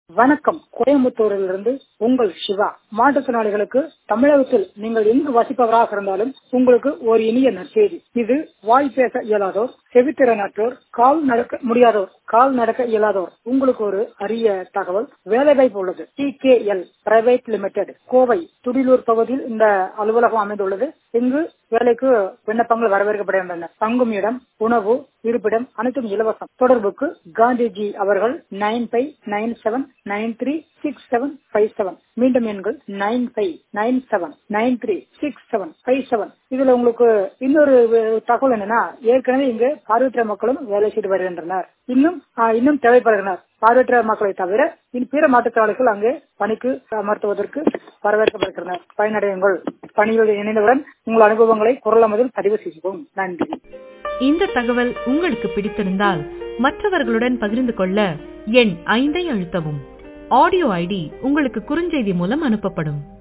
வணக்கம் கோயம்புத்தூரிலிருந்து உங்கள் சிவா மாற்றுத்திறனாளிகளுக்கு தமிழகத்தில் நீங்கள் எங்கு வசிப்பவராக இருந்தாலும் உங்களுக்கு ஒரு இனிய நற்செய்தி இது வாய் பேச இயலாதோர் செவித்திறனற்றோர் கால் நடக்க முடியாதோர் கால் நடக்க இயலாதோர் உங்களுக்கு ஒரு அரிய தகவல் வேலைவாய்ப்பு உள்ளது T K L private limited Kovai Thudiyalur பகுதியில் இந்த அலுவலகம் அமைந்துள்ளது இங்கு வேலைக்கு விண்ணப்பங்கள் வரவேற்கப்படுகின்றன தங்கும் இடம் உணவு இருப்பிடம் அனைத்தும் இலவசம் தொடர்புக்கு காந்திஜி அவர்கள் nine five nine seven nine three six seven five seven மீண்டும் எண்கள் nine five nine seven nine three six seven five seven இதுல உங்களுக்கு இன்னொரு தகவல் என்னன்னா ஏற்கனவே இங்கு பார்வையற்ற மக்களும் வேலை செய்து வருகின்றனர் இன்னும் இன்னும் தேவைப்படுகின்றனர் பார்வையற்ற மக்களை தவிர இனி பிற மாற்றுத்திறனாளிகள் அங்கு பணிக்கு அமர்த்துவதற்கு வரவேற்கப்படுகின்றனர் பயனடையுங்கள் பணியில் இணைந்தவுடன் உங்கள் அனுபவங்களை குரல் அமதில் பதிவு செய்வோம் நன்றி இந்த தகவல் உங்களுக்கு பிடித்திருந்தால் மற்றவர்களுடன் பகிர்ந்து கொள்ள எண் ஐந்தை அழுத்தவும் ஆடியோ ஐடி உங்களுக்கு குறுஞ்செய்தி மூலம் அனுப்பப்படும்